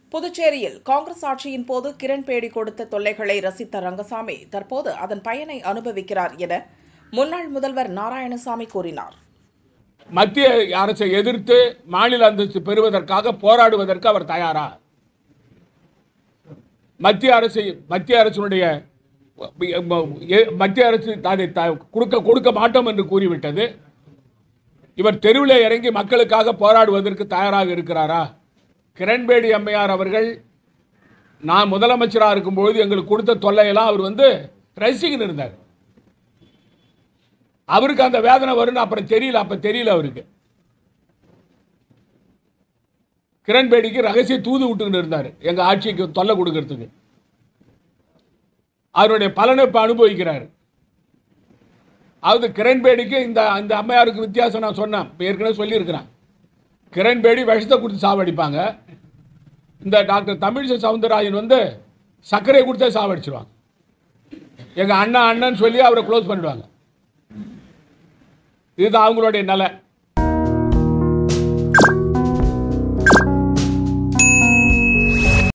புதுச்சேரியில் காங்கிரஸ் ஆட்சியின் போது கிரண்பேடி கொடுத்த தொல்லைகளை ரசித்த ரங்கசாமி தற்போது அதன் பயனை அனுபவிக்கிறார் என முன்னாள் முதல்வர் நாராயணசாமி கூறினார் மத்திய அரசை எதிர்த்து மாநில அந்தஸ்து பெறுவதற்காக போராடுவதற்கு அவர் தயாரா மத்திய அரசு மத்திய அரசினுடைய மத்திய அரசு அதை த- கொடுக்க கொடுக்க மாட்டோம் என்று கூறிவிட்டது இவர் தெருவிலே இறங்கி மக்களுக்காக போராடுவதற்கு தயாராக இருக்கிறாரா கிரண்பேடி அம்மையார் அவர்கள் நான் முதலமைச்சராக இருக்கும்பொழுது எங்களுக்கு கொடுத்த தொல்லையெல்லாம் அவர் வந்து ரசிகன் இருந்தார் அவருக்கு அந்த வேதனை வரும்னு அப்புறம் தெரியல அப்ப தெரியல அவருக்கு கிரண்பேடிக்கு ரகசிய தூது விட்டுக்கிட்டு இருந்தார் எங்க ஆட்சிக்கு தொல்லை கொடுக்கறதுக்கு அவருடைய பலனை இப்ப அனுபவிக்கிறார் அதாவது கிரண்பேடிக்கு இந்த இந்த அம்மையாருக்கு வித்தியாசம் நான் சொன்னேன் இப்ப ஏற்கனவே சொல்லியிருக்கிறேன் கிரண்பேடி விஷத்தை கொடுத்து சாவடிப்பாங்க இந்த டாக்டர் தமிழிசை சவுந்தரராஜன் வந்து சர்க்கரை கொடுத்தே சாவடிச்சிருவாங்க எங்க அண்ணன் அண்ணன் சொல்லி அவரை க்ளோஸ் பண்ணிடுவாங்க இதுதான் அவங்களுடைய நிலை